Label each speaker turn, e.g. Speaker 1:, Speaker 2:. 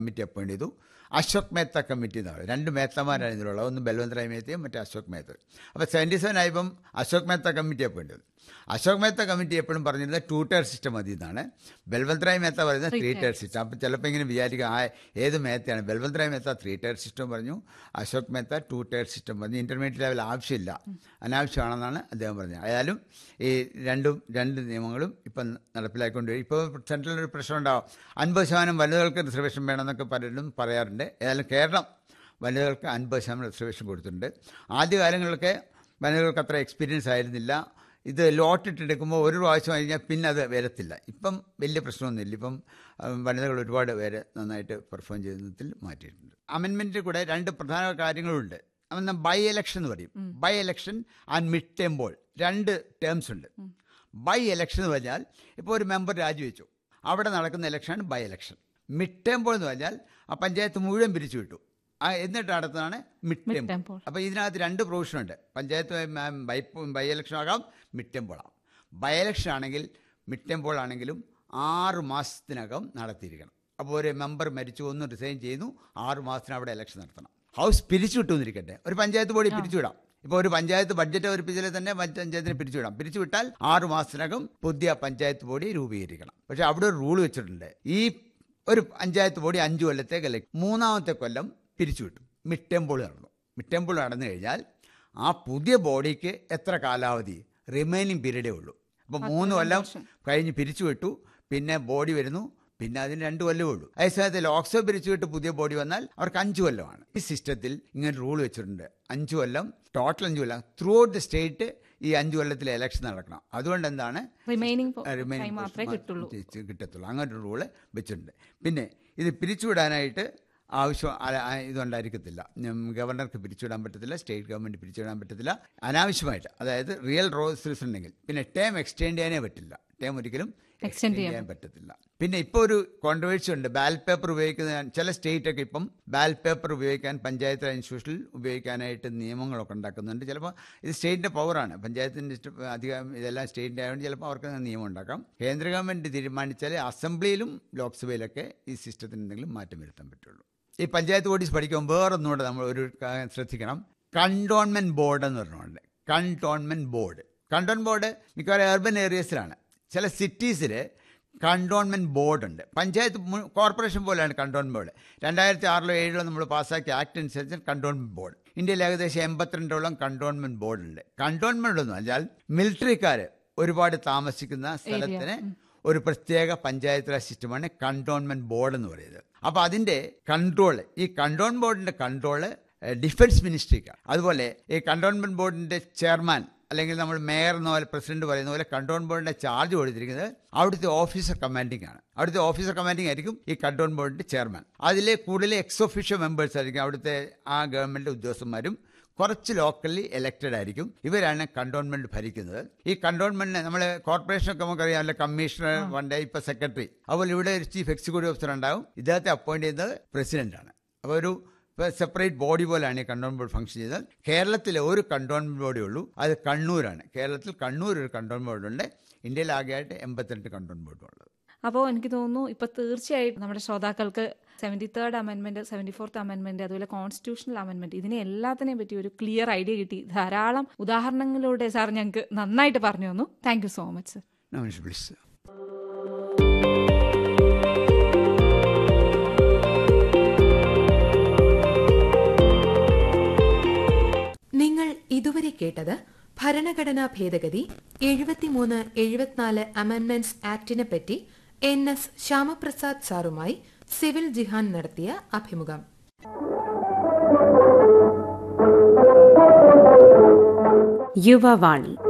Speaker 1: Committee appoint ചെയ്തു Ashok Mehta committee എന്നാണ് രണ്ട് മേത്തമാരാണ് ഇതിലുള്ളത് ഒന്ന് ബൽവന്ത് റായ് മേത്തയും മറ്റേ അശോക് മേത്ത അപ്പോൾ സെവൻറ്റി സെവൻ ആയപ്പം അശോക് മേത്ത കമ്മിറ്റി അപ്പോയിന്റ് ചെയ്തു അശോക് മേത്ത കമ്മിറ്റി എപ്പോഴും പറഞ്ഞിരുന്നത് ടു ടയർ സിസ്റ്റം മതി എന്നാണ് ബൽവന്ത് റായ് മേത്ത പറയുന്നത് ത്രീ ടയർ സിസ്റ്റം അപ്പോൾ ചിലപ്പോൾ ഇങ്ങനെ വിചാരിക്കുക ആ ഏത് മേത്തയാണ് Balwant Rai Mehta three tier system പറഞ്ഞു Ashok Mehta two tier system പറഞ്ഞു ഇൻ്റർമീഡിയറ്റ് ലെവൽ ആവശ്യമില്ല അനാവശ്യമാണെന്നാണ് അദ്ദേഹം പറഞ്ഞത് ആയാലും ഈ രണ്ടും രണ്ട് നിയമങ്ങളും ഇപ്പം നടപ്പിലാക്കിക്കൊണ്ട് വരും ഇപ്പോൾ സെൻട്രലിൽ ഒരു പ്രശ്നം ഉണ്ടാവും അൻപത് ശതമാനം വനിതകൾക്ക് റിസർവേഷൻ വേണമെന്നൊക്കെ പലരും പറയാറുണ്ട് ഏതായാലും കേരളം വനിതകൾക്ക് അൻപത് ശതമാനം റിസർവേഷൻ കൊടുത്തിട്ടുണ്ട് ആദ്യകാലങ്ങളിലൊക്കെ വനിതകൾക്ക് അത്ര എക്സ്പീരിയൻസ് ആയിരുന്നില്ല ഇത് ലോട്ടിട്ടെടുക്കുമ്പോൾ ഒരു പ്രാവശ്യം കഴിഞ്ഞാൽ പിന്നെ അത് വരത്തില്ല ഇപ്പം വലിയ പ്രശ്നമൊന്നുമില്ല ഇപ്പം ഉം, വനിതകൾ ഒരുപാട് പേര് നന്നായിട്ട് പെർഫോം ചെയ്യുന്നതിൽ മാറ്റിയിട്ടുണ്ട് അമെൻമെൻറ്റിൽ കൂടെ രണ്ട് പ്രധാന കാര്യങ്ങളുണ്ട് അന്ന് ബൈ ഇലക്ഷൻ എന്ന് പറയും by election and mid term poll രണ്ട് ടേംസ് ഉണ്ട് ബൈ ഇലക്ഷൻ എന്ന് പറഞ്ഞാൽ ഇപ്പോൾ ഒരു മെമ്പർ രാജിവെച്ചു അവിടെ നടക്കുന്ന ഇലക്ഷനാണ് by election mid term poll എന്ന് പറഞ്ഞാൽ ആ പഞ്ചായത്ത് മുഴുവൻ പിരിച്ചു വിട്ടു ആ എന്നിട്ട് നടത്തുന്നതാണ് മിഡ് ടേം
Speaker 2: term poll.
Speaker 1: അപ്പോൾ ഇതിനകത്ത് രണ്ട് പ്രൊവിഷനുണ്ട് പഞ്ചായത്ത് മ- ബൈ ബൈ ഇലക്ഷൻ ആകാം മിഡ് ടെം പോളാം ബൈ ഇലക്ഷൻ ആണെങ്കിൽ മിഡ് ടെം പോൾ ആണെങ്കിലും ആറ് മാസത്തിനകം നടത്തിയിരിക്കണം അപ്പോൾ ഒരു മെമ്പർ മരിച്ചു ഒന്ന് റിസൈൻ ചെയ്യുന്നു ആറ് മാസത്തിന് അവിടെ ഇലക്ഷൻ നടത്തണം ഹൗസ് പിരിച്ചു വിട്ടുവന്നിരിക്കട്ടെ ഒരു പഞ്ചായത്ത് ബോഡി പിരിച്ചുവിടാം ഇപ്പോൾ ഒരു പഞ്ചായത്ത് ബഡ്ജറ്റ് അവതരിപ്പിച്ചാൽ തന്നെ മറ്റ് പഞ്ചായത്തിന് പിരിച്ചുവിടാം പിരിച്ചുവിട്ടാൽ ആറ് മാസത്തിനകം പുതിയ പഞ്ചായത്ത് ബോഡി രൂപീകരിക്കണം പക്ഷേ അവിടെ ഒരു റൂൾ വെച്ചിട്ടുണ്ട് ഈ ഒരു പഞ്ചായത്ത് ബോഡി അഞ്ച് കൊല്ലത്തേക്ക് അല്ലെങ്കിൽ മൂന്നാമത്തെ കൊല്ലം പിരിച്ചുവിട്ടു മിഡ് ടെമ്പിൾ നടന്നു മിഡ് ടെമ്പിൾ നടന്നു കഴിഞ്ഞാൽ ആ പുതിയ ബോഡിക്ക് എത്ര കാലാവധി റിമൈനിങ് പീരീഡേ ഉള്ളൂ അപ്പോൾ മൂന്ന് കൊല്ലം കഴിഞ്ഞ് പിരിച്ചുവിട്ടു പിന്നെ ബോഡി വരുന്നു പിന്നെ അതിന് രണ്ട് കൊല്ലമേ ഉള്ളൂ അതേസമയത്ത് ലോക്സഭ പിരിച്ചുവിട്ട് പുതിയ ബോഡി വന്നാൽ അവർക്ക് അഞ്ച് കൊല്ലമാണ് ഈ സിസ്റ്റത്തിൽ ഇങ്ങനെ റൂൾ വെച്ചിട്ടുണ്ട് അഞ്ച് കൊല്ലം ടോട്ടൽ അഞ്ച് കൊല്ലം ത്രൂ ഔട്ട് ദി സ്റ്റേറ്റ് ഈ അഞ്ച് കൊല്ലത്തിൽ ഇലക്ഷൻ നടക്കണം അതുകൊണ്ട് എന്താണ്
Speaker 2: റിമൈനിങ്
Speaker 1: റിമൈനിങ്
Speaker 2: ടൈം മാത്രമേ കിട്ടുള്ളൂ
Speaker 1: കിട്ടത്തുള്ളൂ അങ്ങനെ ഒരു റൂള് വെച്ചിട്ടുണ്ട് പിന്നെ ഇത് പിരിച്ചുവിടാനായിട്ട് ആവശ്യം അ- അ- ഇതുണ്ടായിരിക്കത്തില്ല ഉം, ഗവർണർക്ക് പിരിച്ചുവിടാൻ പറ്റത്തില്ല സ്റ്റേറ്റ് ഗവൺമെൻറ് പിരിച്ചുവിടാൻ പറ്റത്തില്ല അനാവശ്യമായിട്ട് അതായത് റിയൽ റോൾസ് ഉണ്ടെങ്കിൽ പിന്നെ ടേം എക്സ്റ്റെൻഡ് ചെയ്യാനേ പറ്റില്ല ടേം ഒരിക്കലും
Speaker 2: Extend ചെയ്യാൻ
Speaker 1: ചെയ്യാൻ പറ്റത്തില്ല പിന്നെ ഇപ്പോൾ ഒരു കോൺട്രവേഴ്സി ഉണ്ട് ബാലറ്റ് പേപ്പർ ഉപയോഗിക്കുന്ന ചില സ്റ്റേറ്റ് ഒക്കെ ഇപ്പം ബാലറ്റ് പേപ്പർ ഉപയോഗിക്കാൻ പഞ്ചായത്ത് രാജ് ഇൻസ്റ്റിറ്റ്യൂഷനിൽ ഉപയോഗിക്കാനായിട്ട് നിയമങ്ങളൊക്കെ ഉണ്ടാക്കുന്നുണ്ട് ചിലപ്പോൾ ഇത് സ്റ്റേറ്റിൻ്റെ പവറാണ് പഞ്ചായത്തിൻ്റെ ഇഷ്ട- അധികം ഇതെല്ലാം സ്റ്റേറ്റിൻ്റെ ആയതുകൊണ്ട് ചിലപ്പോൾ അവർക്ക് നിയമം ഉണ്ടാക്കാം കേന്ദ്ര ഗവൺമെൻറ് തീരുമാനിച്ചാൽ അസംബ്ലിയിലും ലോക്സഭയിലൊക്കെ ഈ സിസ്റ്റത്തിന് എന്തെങ്കിലും മാറ്റം വരുത്താൻ പറ്റുള്ളൂ ഈ പഞ്ചായത്ത് ബോഡീസ് പഠിക്കുമ്പോൾ വേറൊന്നുകൂടെ നമ്മൾ ഒരു കാര്യം ശ്രദ്ധിക്കണം കണ്ടോൺമെൻറ്റ് ബോർഡ് എന്ന് പറഞ്ഞുകൊണ്ട് കണ്ടോൺമെൻറ്റ് ബോർഡ് കണ്ടോൺ ബോർഡ് മിക്കവാറും അർബൻ ഏരിയസിലാണ് ചില സിറ്റീസിൽ കണ്ടോൺമെൻറ്റ് ബോർഡ് ഉണ്ട് പഞ്ചായത്ത് മു- കോർപ്പറേഷൻ പോലെയാണ് കണ്ടോൺമെൻറ്റ് ബോർഡ് രണ്ടായിരത്തി ആറിലോ ഏഴിലോ നമ്മൾ പാസ്സാക്കിയ ആക്ട് അനുസരിച്ച് കണ്ടോൺമെൻറ്റ് ബോർഡ് ഇന്ത്യയിൽ ഏകദേശം എൺപത്തിരണ്ടോളം കണ്ടോൺമെൻറ്റ് ബോർഡ് ഉണ്ട് കണ്ടോൺമെൻറ്റ് എന്ന് പറഞ്ഞാൽ മിലിറ്ററിക്കാർ ഒരുപാട് താമസിക്കുന്ന സ്ഥലത്തിന് ഒരു പ്രത്യേക പഞ്ചായത്ത് രാജ് സിസ്റ്റമാണ് കണ്ടോൺമെന്റ് ബോർഡ് എന്ന് പറയുന്നത് അപ്പോൾ അതിന്റെ കൺട്രോൾ ഈ കണ്ടോൺ ബോർഡിന്റെ കൺട്രോള് ഡിഫൻസ് മിനിസ്ട്രിക്കാണ് അതുപോലെ ഈ കണ്ടോൺമെന്റ് ബോർഡിന്റെ ചെയർമാൻ അല്ലെങ്കിൽ നമ്മൾ മേയർ എന്ന പോലെ പ്രസിഡന്റ് പറയുന്ന പോലെ കണ്ടോൺ ബോർഡിന്റെ ചാർജ് കൊടുത്തിരിക്കുന്നത് അവിടുത്തെ ഓഫീസർ കമാൻഡിംഗ് ആണ് അവിടുത്തെ ഓഫീസർ കമാൻഡിംഗ് ആയിരിക്കും ഈ കണ്ടോൺ ബോർഡിന്റെ ചെയർമാൻ അതിലെ കൂടുതൽ എക്സ് ഒഫീഷ്യോ മെമ്പേഴ്സ് ആയിരിക്കും അവിടുത്തെ ആ ഗവൺമെന്റ് ഉദ്യോഗസ്ഥന്മാരും കുറച്ച് ലോക്കലി എലക്റ്റഡ് ആയിരിക്കും ഇവരാണ് കണ്ടോൺമെന്റ് ഭരിക്കുന്നത് ഈ കണ്ടോൺമെന്റിന് നമ്മൾ കോർപ്പറേഷനൊക്കെ നമുക്കറിയാമല്ലോ കമ്മീഷണർ വൺ ഡേ ഇപ്പൊ സെക്രട്ടറി അതുപോലെ ഇവിടെ ഒരു ചീഫ് എക്സിക്യൂട്ടീവ് ഓഫീസർ ഉണ്ടാവും ഇദ്ദേഹത്തെ അപ്പോയിന്റ് ചെയ്യുന്നത് പ്രസിഡന്റ് ആണ് അപ്പോൾ ഒരു സെപ്പറേറ്റ് ബോഡി പോലെയാണ് ഈ കണ്ടോൺമെന്റ് ബോർഡ് ഫംഗ്ഷൻ ചെയ്തത് കേരളത്തിലെ ഒരു കണ്ടോൺമെന്റ് ബോഡി ഉള്ളൂ അത് കണ്ണൂരാണ് കേരളത്തിൽ കണ്ണൂർ ഒരു കണ്ടോൺമെന്റ് ബോർഡ് ഉണ്ട് ഇന്ത്യയിൽ ആകെയായിട്ട് എൺപത്തിരണ്ട് കണ്ടോൺമെന്റ് ബോർഡ് ഉള്ളത്
Speaker 2: അപ്പോൾ എനിക്ക് തോന്നുന്നു ഇപ്പൊ തീർച്ചയായിട്ടും നമ്മുടെ ശ്രോതാക്കൾക്ക് സെവൻറ്റി തേർഡ് അമെൻമെന്റ് സെവൻറ്റി ഫോർത്ത് അമെൻമെന്റ് അതുപോലെ കോൺസ്റ്റിറ്റ്യൂഷണൽ അമെൻമെന്റ് ഇതിനെ എല്ലാത്തിനെയും പറ്റി ഒരു ക്ലിയർ ഐഡിയ കിട്ടി ധാരാളം ഉദാഹരണങ്ങളിലൂടെ സാർ ഞങ്ങൾക്ക് നന്നായിട്ട് പറഞ്ഞു തന്നു thank you so much sir
Speaker 1: നമസ്കാരം പ്ലീസ്
Speaker 3: നിങ്ങൾ ഇതുവരെ കേട്ടത് ഭരണഘടനാ ഭേദഗതി എഴുപത്തിമൂന്ന് എഴുപത്തിനാല് അമെൻമെന്റ്സ് ആക്ടിനെ പറ്റി എൻ എസ് ശ്യാമപ്രസാദ് സാറുമായി സിവിൽ ജിഹാൻ നടത്തിയ അഭിമുഖം
Speaker 4: യുവവാണി